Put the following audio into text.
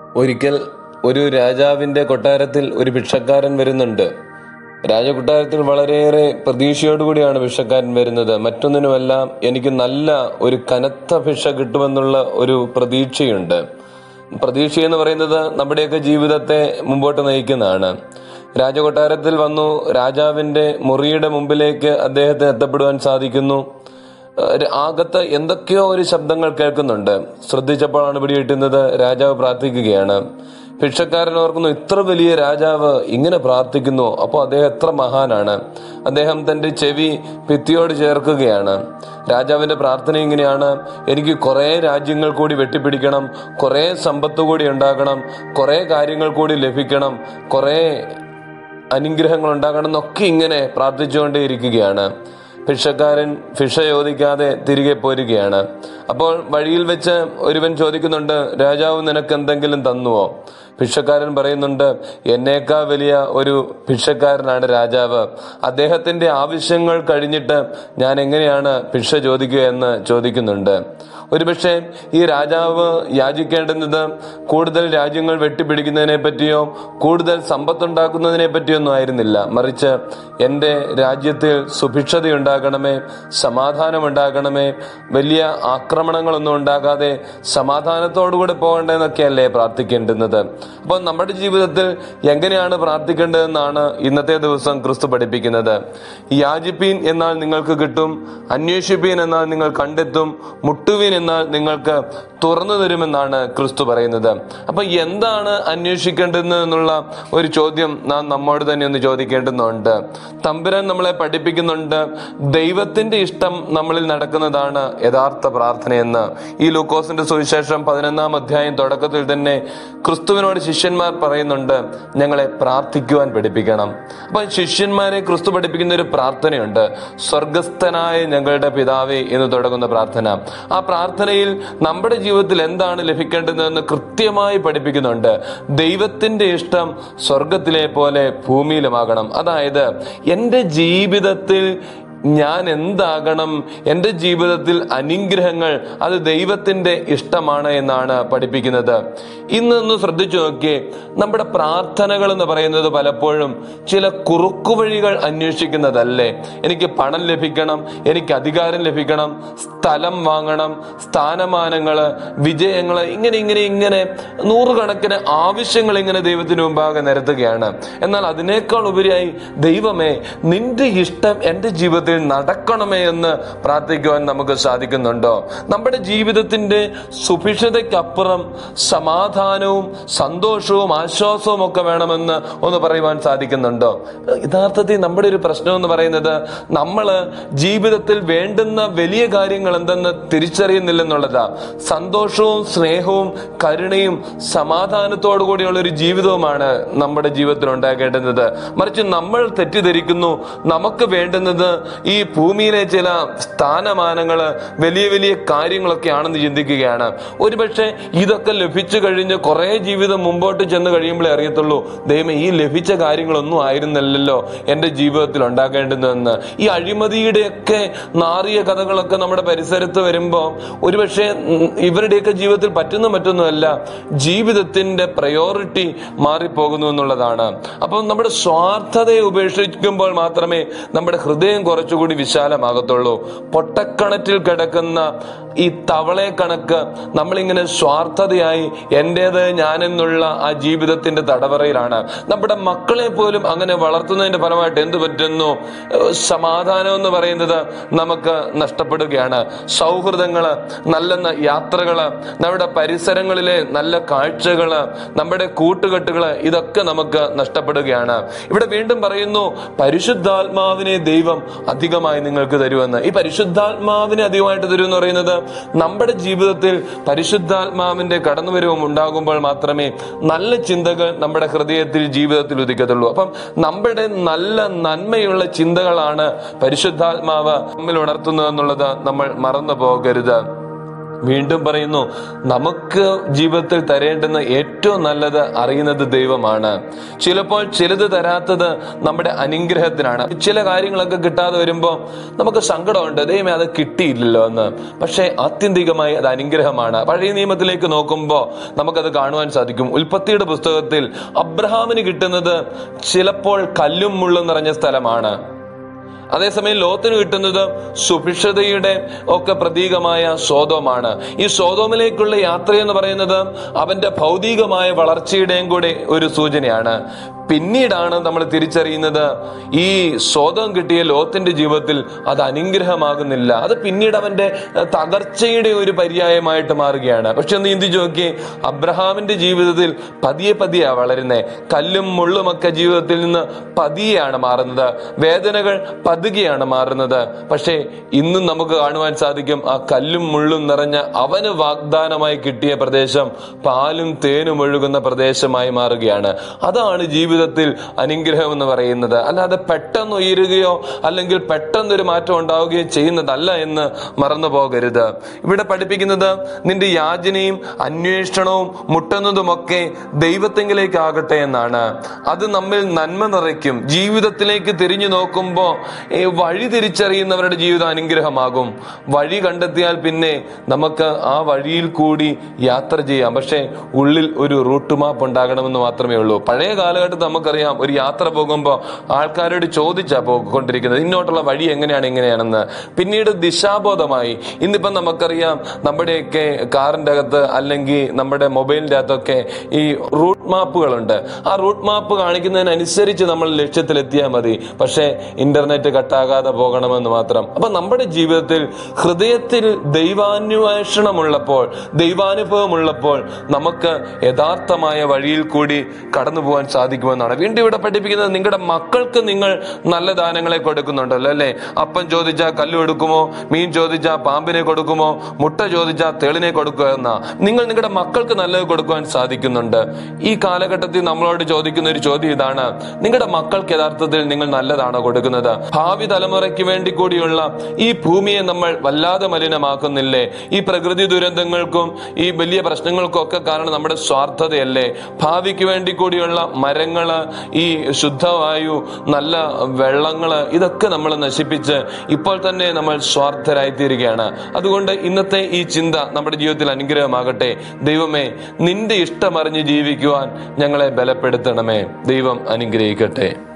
ഒരിക്കൽ ഒരു രാജാവിന്റെ കൊട്ടാരത്തിൽ ഒരു ഭിക്ഷക്കാരൻ വരുന്നുണ്ട് രാജകൊട്ടാരത്തിൽ വളരെയേറെ പ്രതീക്ഷയോടുകൂടിയാണ് ഭിക്ഷക്കാരൻ വരുന്നത് മറ്റൊന്നിനുമല്ല എനിക്ക് നല്ല ഒരു കനത്ത ഭിക്ഷ കിട്ടുമെന്നുള്ള ഒരു പ്രതീക്ഷയുണ്ട് പ്രതീക്ഷ എന്ന് പറയുന്നത് നമ്മുടെയൊക്കെ ജീവിതത്തെ മുമ്പോട്ട് നയിക്കുന്നതാണ് രാജകൊട്ടാരത്തിൽ വന്നു രാജാവിന്റെ മുറിയുടെ മുമ്പിലേക്ക് അദ്ദേഹത്തിന് എത്തപ്പെടുവാൻ സാധിക്കുന്നു ഏഹ് ആകത്ത് എന്തൊക്കെയോ ഒരു ശബ്ദങ്ങൾ കേൾക്കുന്നുണ്ട് ശ്രദ്ധിച്ചപ്പോഴാണ് പിടികിട്ടുന്നത് രാജാവ് പ്രാർത്ഥിക്കുകയാണ് ഭിക്ഷക്കാരൻ ഓർക്കുന്നു ഇത്ര വലിയ രാജാവ് ഇങ്ങനെ പ്രാർത്ഥിക്കുന്നു അപ്പോൾ അദ്ദേഹം എത്ര മഹാനാണ് അദ്ദേഹം തന്റെ ചെവി ഭിത്തിയോട് ചേർക്കുകയാണ് രാജാവിന്റെ പ്രാർത്ഥന ഇങ്ങനെയാണ് എനിക്ക് കുറെ രാജ്യങ്ങൾ കൂടി വെട്ടിപ്പിടിക്കണം കുറെ സമ്പത്ത് കൂടി ഉണ്ടാക്കണം കുറെ കാര്യങ്ങൾ കൂടി ലഭിക്കണം കുറെ അനുഗ്രഹങ്ങൾ ഉണ്ടാകണം എന്നൊക്കെ ഇങ്ങനെ പ്രാർത്ഥിച്ചുകൊണ്ടേയിരിക്കുകയാണ് ഭിക്ഷക്കാരൻ ഭിക്ഷ ചോദിക്കാതെ തിരികെ പോരുകയാണ് അപ്പോൾ വഴിയിൽ വെച്ച് ഒരുവൻ ചോദിക്കുന്നുണ്ട് രാജാവ് നിനക്ക് എന്തെങ്കിലും തന്നുവോ ഭിക്ഷക്കാരൻ പറയുന്നുണ്ട് എന്നേക്കാ വലിയ ഒരു ഭിക്ഷക്കാരനാണ് രാജാവ് അദ്ദേഹത്തിന്റെ ആവശ്യങ്ങൾ കഴിഞ്ഞിട്ട് ഞാൻ എങ്ങനെയാണ് ഭിക്ഷ ചോദിക്കുക എന്ന് ചോദിക്കുന്നുണ്ട് ഒരുപക്ഷെ ഈ രാജാവ് യാചിക്കേണ്ടുന്നത് കൂടുതൽ രാജ്യങ്ങൾ വെട്ടിപ്പിടിക്കുന്നതിനെ പറ്റിയോ കൂടുതൽ സമ്പത്തുണ്ടാക്കുന്നതിനെ പറ്റിയൊന്നും ആയിരുന്നില്ല മറിച്ച് എൻ്റെ രാജ്യത്തിൽ സുഭിക്ഷതയുണ്ടാകണമേ സമാധാനമുണ്ടാകണമേ വലിയ ആക്രമണങ്ങളൊന്നും ഉണ്ടാകാതെ സമാധാനത്തോടുകൂടെ പോകേണ്ടതെന്നൊക്കെയല്ലേ പ്രാർത്ഥിക്കേണ്ടുന്നത് അപ്പോൾ നമ്മുടെ ജീവിതത്തിൽ എങ്ങനെയാണ് പ്രാർത്ഥിക്കേണ്ടതെന്നാണ് ഇന്നത്തെ ദിവസം ക്രിസ്തു പഠിപ്പിക്കുന്നത് യാചിപ്പീൻ എന്നാൽ നിങ്ങൾക്ക് കിട്ടും അന്വേഷിപ്പീൻ എന്നാൽ നിങ്ങൾ കണ്ടെത്തും മുട്ടുവീൻ എന്നാൽ നിങ്ങൾക്ക് തുറന്നു തരുമെന്നാണ് ക്രിസ്തു പറയുന്നത് അപ്പൊ എന്താണ് അന്വേഷിക്കേണ്ടത് എന്നുള്ള ഒരു ചോദ്യം നാം നമ്മോട് തന്നെ ഒന്ന് ചോദിക്കേണ്ടതുണ്ട് തമ്പുരാൻ നമ്മളെ പഠിപ്പിക്കുന്നുണ്ട് ദൈവത്തിന്റെ ഇഷ്ടം നമ്മളിൽ നടക്കുന്നതാണ് യഥാർത്ഥ പ്രാർത്ഥനയെന്ന് ഈ ലൂക്കോസിന്റെ സുവിശേഷം പതിനൊന്നാം അധ്യായം തുടക്കത്തിൽ തന്നെ ക്രിസ്തുവിനോട് ശിഷ്യന്മാർ പറയുന്നുണ്ട് ഞങ്ങളെ പ്രാർത്ഥിക്കുവാൻ പഠിപ്പിക്കണം അപ്പൊ ശിഷ്യന്മാരെ ക്രിസ്തു പഠിപ്പിക്കുന്ന ഒരു പ്രാർത്ഥനയുണ്ട് സ്വർഗസ്ഥനായ ഞങ്ങളുടെ പിതാവേ എന്ന് തുടങ്ങുന്ന പ്രാർത്ഥന ആ പ്രാർത്ഥനയിൽ നമ്മുടെ ജീവിതത്തിൽ എന്താണ് ലഭിക്കേണ്ടതെന്ന് കൃത്യമായി പഠിപ്പിക്കുന്നുണ്ട് ദൈവത്തിന്റെ ഇഷ്ടം സ്വർഗത്തിലെ പോലെ ഭൂമിയിലുമാകണം അതായത് എൻ്റെ ജീവിതത്തിൽ ഞാൻ എന്താകണം എൻ്റെ ജീവിതത്തിൽ അനുഗ്രഹങ്ങൾ അത് ദൈവത്തിന്റെ ഇഷ്ടമാണ് എന്നാണ് പഠിപ്പിക്കുന്നത് ഇന്നൊന്ന് ശ്രദ്ധിച്ചു നോക്കിയേ നമ്മുടെ പ്രാർത്ഥനകൾ എന്ന് പറയുന്നത് പലപ്പോഴും ചില കുറുക്കുവഴികൾ അന്വേഷിക്കുന്നതല്ലേ എനിക്ക് പണം ലഭിക്കണം എനിക്ക് അധികാരം ലഭിക്കണം സ്ഥലം വാങ്ങണം സ്ഥാനമാനങ്ങള് വിജയങ്ങള് ഇങ്ങനെ ഇങ്ങനെ ഇങ്ങനെ നൂറുകണക്കിന് ആവശ്യങ്ങൾ ഇങ്ങനെ ദൈവത്തിന് മുമ്പാകെ നിരത്തുകയാണ് എന്നാൽ അതിനേക്കാൾ ഉപരിയായി ദൈവമേ നിന്റെ ഇഷ്ടം എൻ്റെ ജീവിതത്തിൽ നടക്കണമേ എന്ന് പ്രാർത്ഥിക്കുവാൻ നമുക്ക് സാധിക്കുന്നുണ്ടോ നമ്മുടെ ജീവിതത്തിന്റെ സുഭിക്ഷതയ്ക്കപ്പുറം സമാധാനവും സന്തോഷവും ആശ്വാസവും ഒക്കെ വേണമെന്ന് ഒന്ന് പറയുവാൻ സാധിക്കുന്നുണ്ടോ യഥാർത്ഥത്തിൽ നമ്മുടെ ഒരു പ്രശ്നം എന്ന് പറയുന്നത് നമ്മൾ ജീവിതത്തിൽ വേണ്ടുന്ന വലിയ കാര്യങ്ങൾ എന്തെന്ന് തിരിച്ചറിയുന്നില്ലെന്നുള്ളതാ സന്തോഷവും സ്നേഹവും കരുണയും സമാധാനത്തോടു കൂടിയുള്ള ഒരു ജീവിതവുമാണ് നമ്മുടെ ജീവിതത്തിൽ ഉണ്ടാകേണ്ടുന്നത് മറിച്ച് നമ്മൾ തെറ്റിദ്ധരിക്കുന്നു നമുക്ക് വേണ്ടുന്നത് ഈ ഭൂമിയിലെ ചില സ്ഥാനമാനങ്ങള് വലിയ വലിയ കാര്യങ്ങളൊക്കെ ആണെന്ന് ചിന്തിക്കുകയാണ് ഒരുപക്ഷെ ഇതൊക്കെ ലഭിച്ചു കഴിഞ്ഞ് കുറെ ജീവിതം മുമ്പോട്ട് ചെന്ന് കഴിയുമ്പോഴേ അറിയത്തുള്ളൂ ദൈവം ഈ ലഭിച്ച കാര്യങ്ങളൊന്നും ആയിരുന്നില്ലല്ലോ എൻ്റെ ജീവിതത്തിൽ ഉണ്ടാകേണ്ടുന്നതെന്ന് ഈ അഴിമതിയുടെയൊക്കെ നാറിയ കഥകളൊക്കെ നമ്മുടെ പരിസരത്ത് വരുമ്പോൾ ഒരുപക്ഷെ ഉം, ഇവരുടെയൊക്കെ ജീവിതത്തിൽ പറ്റുന്ന മറ്റൊന്നുമല്ല ജീവിതത്തിന്റെ പ്രയോറിറ്റി മാറിപ്പോകുന്നു എന്നുള്ളതാണ് അപ്പം നമ്മുടെ സ്വാർത്ഥതയെ ഉപേക്ഷിക്കുമ്പോൾ മാത്രമേ നമ്മുടെ ഹൃദയം കുറച്ചുകൂടി വിശാലമാകത്തുള്ളൂ പൊട്ടക്കണറ്റിൽ കിടക്കുന്ന ഈ തവളെ കണക്ക് നമ്മളിങ്ങനെ സ്വാർത്ഥതയായി എൻ്റേത് ഞാനെന്നുള്ള ആ ജീവിതത്തിന്റെ തടവറയിലാണ് നമ്മുടെ മക്കളെ പോലും അങ്ങനെ വളർത്തുന്നതിന്റെ ഫലമായിട്ട് എന്ത് പറ്റുന്നു ഏഹ് സമാധാനം എന്ന് പറയുന്നത് നമുക്ക് നഷ്ടപ്പെടുകയാണ് സൗഹൃദങ്ങള് നല്ല ന- യാത്രകള് നമ്മുടെ പരിസരങ്ങളിലെ നല്ല കാഴ്ചകള് നമ്മുടെ കൂട്ടുകെട്ടുകള് ഇതൊക്കെ നമുക്ക് നഷ്ടപ്പെടുകയാണ് ഇവിടെ വീണ്ടും പറയുന്നു പരിശുദ്ധാത്മാവിനെ ദൈവം അധികമായി നിങ്ങൾക്ക് തരുമെന്ന് ഈ പരിശുദ്ധാത്മാവിനെ അധികമായിട്ട് തരുമെന്ന് പറയുന്നത് നമ്മുടെ ജീവിതത്തിൽ പരിശുദ്ധാത്മാവിന്റെ കടന്നുവരവും ഉണ്ടാകുമ്പോൾ മാത്രമേ നല്ല ചിന്തകൾ നമ്മുടെ ഹൃദയത്തിൽ ജീവിതത്തിൽ ഉദിക്കത്തുള്ളൂ അപ്പം നമ്മുടെ നല്ല നന്മയുള്ള ചിന്തകളാണ് പരിശുദ്ധാത്മാവ് നമ്മിൽ ഉണർത്തുന്നതെന്നുള്ളത് നമ്മൾ മറന്നു പോകരുത് വീണ്ടും പറയുന്നു നമുക്ക് ജീവിതത്തിൽ തരേണ്ടുന്ന ഏറ്റവും നല്ലത് അറിയുന്നത് ദൈവമാണ് ചിലപ്പോൾ ചിലത് തരാത്തത് നമ്മുടെ അനുഗ്രഹത്തിനാണ് ചില കാര്യങ്ങളൊക്കെ കിട്ടാതെ വരുമ്പോൾ നമുക്ക് സങ്കടമുണ്ട് ദൈവമേ അത് കിട്ടിയില്ലല്ലോ എന്ന് പക്ഷേ ആത്യന്തികമായി അത് അനുഗ്രഹമാണ് പഴയ നിയമത്തിലേക്ക് നോക്കുമ്പോൾ നമുക്കത് കാണുവാൻ സാധിക്കും ഉൽപ്പത്തിയുടെ പുസ്തകത്തിൽ അബ്രഹാമിന് കിട്ടുന്നത് ചിലപ്പോൾ കല്ലും മുള്ളും നിറഞ്ഞ സ്ഥലമാണ് അതേസമയം ലോത്തിന് കിട്ടുന്നത് സുഭിക്ഷതയുടെ ഒക്കെ പ്രതീകമായ സോതോമാണ് ഈ സോതോമിലേക്കുള്ള യാത്ര എന്ന് പറയുന്നത് അവന്റെ ഭൗതികമായ വളർച്ചയുടെയും കൂടെ ഒരു സൂചനയാണ് പിന്നീടാണ് നമ്മൾ തിരിച്ചറിയുന്നത് ഈ സ്വതം കിട്ടിയ ലോത്തിന്റെ ജീവിതത്തിൽ അത് അനുഗ്രഹമാകുന്നില്ല അത് പിന്നീട് അവന്റെ തകർച്ചയുടെ ഒരു പര്യായമായിട്ട് മാറുകയാണ് പക്ഷെ ഒന്ന് ചിന്തിച്ചു നോക്കിയേ അബ്രഹാമിന്റെ ജീവിതത്തിൽ പതിയെ പതിയെ വളരുന്നേ കല്ലും മുള്ളുമൊക്കെ ജീവിതത്തിൽ നിന്ന് പതിയെയാണ് മാറുന്നത് വേദനകൾ പതുകെയാണ് മാറുന്നത് പക്ഷേ ഇന്നും നമുക്ക് കാണുവാൻ സാധിക്കും ആ കല്ലും മുള്ളും നിറഞ്ഞ അവന് വാഗ്ദാനമായി കിട്ടിയ പ്രദേശം പാലും തേനും ഒഴുകുന്ന പ്രദേശമായി മാറുകയാണ് അതാണ് ജീവിതത്തിൽ അനുഗ്രഹം എന്ന് പറയുന്നത് അല്ലാതെ പെട്ടെന്ന് ഉയരുകയോ അല്ലെങ്കിൽ പെട്ടെന്നൊരു മാറ്റം ഉണ്ടാവുകയോ ചെയ്യുന്നതല്ല എന്ന് മറന്നു പോകരുത് ഇവിടെ പഠിപ്പിക്കുന്നത് നിന്റെ യാചനയും അന്വേഷണവും മുട്ടുന്നതുമൊക്കെ ദൈവത്തെങ്കിലേക്കാകട്ടെ എന്നാണ് അത് നമ്മിൽ നന്മ നിറയ്ക്കും ജീവിതത്തിലേക്ക് തിരിഞ്ഞു നോക്കുമ്പോൾ വഴി തിരിച്ചറിയുന്നവരുടെ ജീവിതം അനുഗ്രഹമാകും വഴി കണ്ടെത്തിയാൽ പിന്നെ നമുക്ക് ആ വഴിയിൽ കൂടി യാത്ര ചെയ്യാം പക്ഷേ ഉള്ളിൽ ഒരു റൂട്ട് മാപ്പ് ഉണ്ടാകണമെന്ന് മാത്രമേ ഉള്ളൂ പഴയ കാലഘട്ടത്തിൽ നമുക്കറിയാം ഒരു യാത്ര പോകുമ്പോൾ ആൾക്കാരോട് ചോദിച്ചാ പോയിക്കൊണ്ടിരിക്കുന്നത് ഇന്നോട്ടുള്ള വഴി എങ്ങനെയാണ് എങ്ങനെയാണെന്ന് പിന്നീട് ദിശാബോധമായി ഇന്നിപ്പം നമുക്കറിയാം നമ്മുടെയൊക്കെ കാറിന്റെ അകത്ത് അല്ലെങ്കിൽ നമ്മുടെ മൊബൈലിന്റെ അകത്തൊക്കെ ഈ റൂട്ട് മാപ്പുകളുണ്ട് ആ റൂട്ട് മാപ്പ് കാണിക്കുന്നതിനനുസരിച്ച് നമ്മൾ ലക്ഷ്യത്തിലെത്തിയാൽ മതി പക്ഷേ ഇന്റർനെറ്റ് കട്ടാകാതെ പോകണമെന്ന് മാത്രം അപ്പൊ നമ്മുടെ ജീവിതത്തിൽ ഹൃദയത്തിൽ ദൈവാന്വേഷണമുള്ളപ്പോൾ ദൈവാനുഭവമുള്ളപ്പോൾ നമുക്ക് യഥാർത്ഥമായ വഴിയിൽ കൂടി കടന്നു പോകാൻ സാധിക്കുമെന്നാണ് വീണ്ടും ഇവിടെ പഠിപ്പിക്കുന്നത് നിങ്ങളുടെ മക്കൾക്ക് നിങ്ങൾ നല്ല ദാനങ്ങളെ കൊടുക്കുന്നുണ്ടല്ലോ അല്ലെ അപ്പം ചോദിച്ചാൽ കല്ല് കൊടുക്കുമോ മീൻ ചോദിച്ചാൽ പാമ്പിനെ കൊടുക്കുമോ മുട്ട ചോദിച്ചാൽ തേളിനെ കൊടുക്കുക എന്നാ നിങ്ങൾ നിങ്ങളുടെ മക്കൾക്ക് നല്ലത് കൊടുക്കുവാൻ സാധിക്കുന്നുണ്ട് ഈ കാലഘട്ടത്തിൽ നമ്മളോട് ചോദിക്കുന്ന ഒരു ചോദ്യം ഇതാണ് നിങ്ങളുടെ മക്കൾക്ക് യഥാർത്ഥത്തിൽ നിങ്ങൾ നല്ലതാണോ കൊടുക്കുന്നത് ഭാവി തലമുറയ്ക്ക് വേണ്ടി കൂടിയുള്ള ഈ ഭൂമിയെ നമ്മൾ വല്ലാതെ മലിനമാക്കുന്നില്ലേ ഈ പ്രകൃതി ദുരന്തങ്ങൾക്കും ഈ വലിയ പ്രശ്നങ്ങൾക്കും ഒക്കെ കാരണം നമ്മുടെ സ്വാർത്ഥതയല്ലേ ഭാവിക്ക് വേണ്ടി കൂടിയുള്ള മരങ്ങള് ഈ ശുദ്ധവായു നല്ല വെള്ളങ്ങള് ഇതൊക്കെ നമ്മൾ നശിപ്പിച്ച് ഇപ്പോൾ തന്നെ നമ്മൾ സ്വാർത്ഥരായി തീരുകയാണ് അതുകൊണ്ട് ഇന്നത്തെ ഈ ചിന്ത നമ്മുടെ ജീവിതത്തിൽ അനുഗ്രഹമാകട്ടെ ദൈവമേ നിന്റെ ഇഷ്ടമറിഞ്ഞ് ജീവിക്കുവാൻ ഞങ്ങളെ ബലപ്പെടുത്തണമേ ദൈവം അനുഗ്രഹിക്കട്ടെ